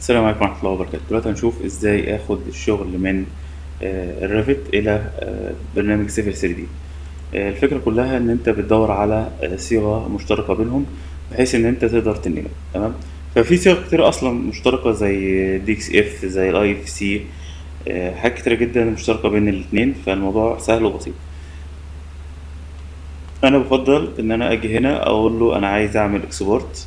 السلام عليكم ورحمة الله وبركاته دلوقتي هنشوف ازاي اخد الشغل من آه، الريفت الى آه، برنامج سيفل 3 دي الفكرة كلها ان انت بتدور على آه، صيغة مشتركة بينهم بحيث ان انت تقدر تنقلها تمام ففي صيغ كتير اصلا مشتركة زي دي اكس اف زي الاي اف سي حاجات كتيرة جدا مشتركة بين الاتنين فالموضوع سهل وبسيط انا بفضل ان انا اجي هنا اقول له انا عايز اعمل اكسبورت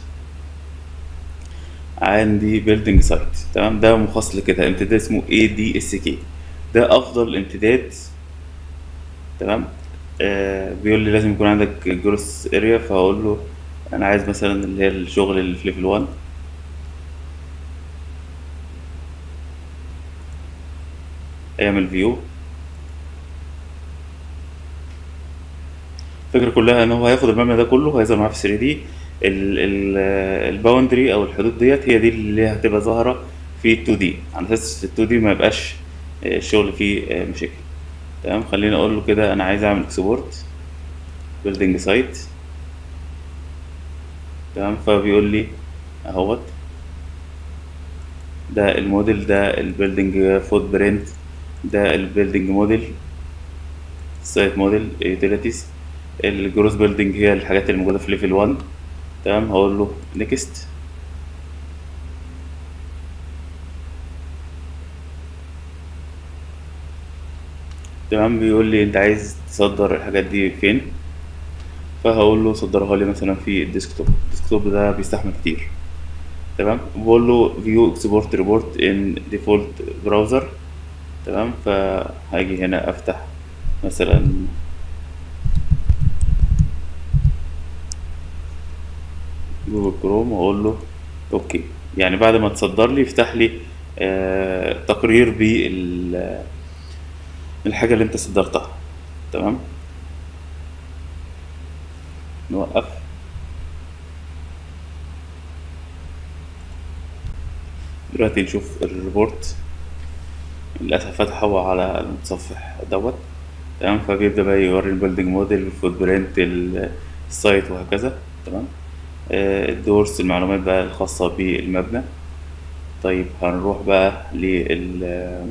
عندي بيلدينج سايت تمام ده مخصص لكده امتداد اسمه اي دي اس كي ده افضل امتداد تمام آه بيقول لي لازم يكون عندك جروس اريا فهقول له انا عايز مثلا اللي هي الشغل اللي في ليفل 1 اعمل فيو الفكرة كلها ان هو هياخد المبنى ده كله هيظهر معاه في 3 دي الباوندري او الحدود ديت هي دي اللي هتبقى ظاهرة في 2 دي على اساس في 2 دي ما يبقاش آه، الشغل فيه آه، مشاكل تمام خليني اقول له كده انا عايز اعمل اكسبورت بيلدينج سايت تمام فبيقول لي اهوت ده الموديل ده البيلدينج فوت برنت ده البيلدينج موديل السايت موديل يوتيليتيز الجروس بيلدينج هي الحاجات اللي موجوده في ليفل 1 تمام هقول له نيكست تمام بيقول لي انت عايز تصدر الحاجات دي فين فهقول له صدرها لي مثلا في الديسكتوب الديسكتوب ده بيستحمل كتير تمام بقول له فيو اكسبورت ريبورت ان ديفولت براوزر تمام فهاجي هنا افتح مثلا جوجل كروم واقول له اوكي يعني بعد ما تصدر لي يفتح لي آه تقرير بال الحاجة اللي انت صدرتها تمام نوقف دلوقتي نشوف الريبورت للأسف فتح هو على المتصفح دوت تمام فبيبدأ بقى يوري البيلدينج موديل الفوت برنت ال- السايت وهكذا تمام آه، الدورس المعلومات بقى الخاصة بالمبنى طيب هنروح بقى لل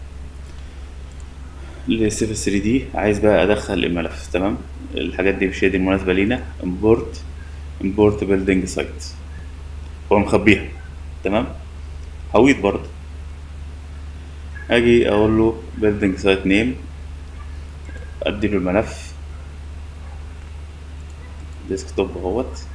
للسيفل 3 دي عايز بقى ادخل الملف تمام الحاجات دي مش هي دي المناسبة لينا import import building site هو مخبيها تمام هويت برضه اجي اقول له building site name اديله الملف ديسكتوب اهوت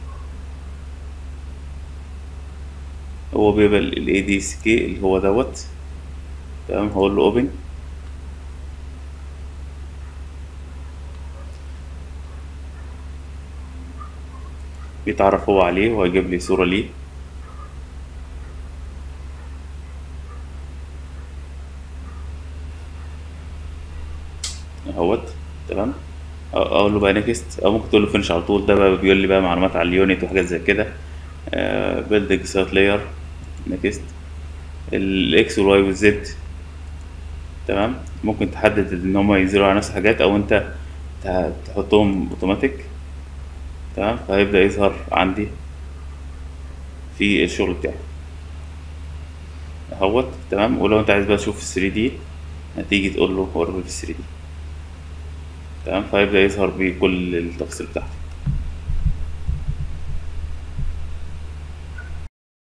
هو بيبقى ال دي اس كي اللي هو دوت تمام هقول له open بيتعرف هو عليه وهيجيب لي صورة ليه اهوت تمام أ- اقول له بقى نيكست او ممكن تقول له فينش على طول ده بقى بيقول لي بقى معلومات على اليونت وحاجات زي كده بيلدنج سايت لاير نيكست الاكس والواي والزد تمام ممكن تحدد ان هم ينزلوا على نفس الحاجات او انت ت- تحطهم اوتوماتيك تمام فهيبدأ يظهر عندي في الشغل بتاعي اهوت تمام ولو انت عايز بقى تشوف في 3 دي هتيجي تقول له وريه في 3 دي تمام فهيبدأ يظهر بكل التفاصيل بتاعته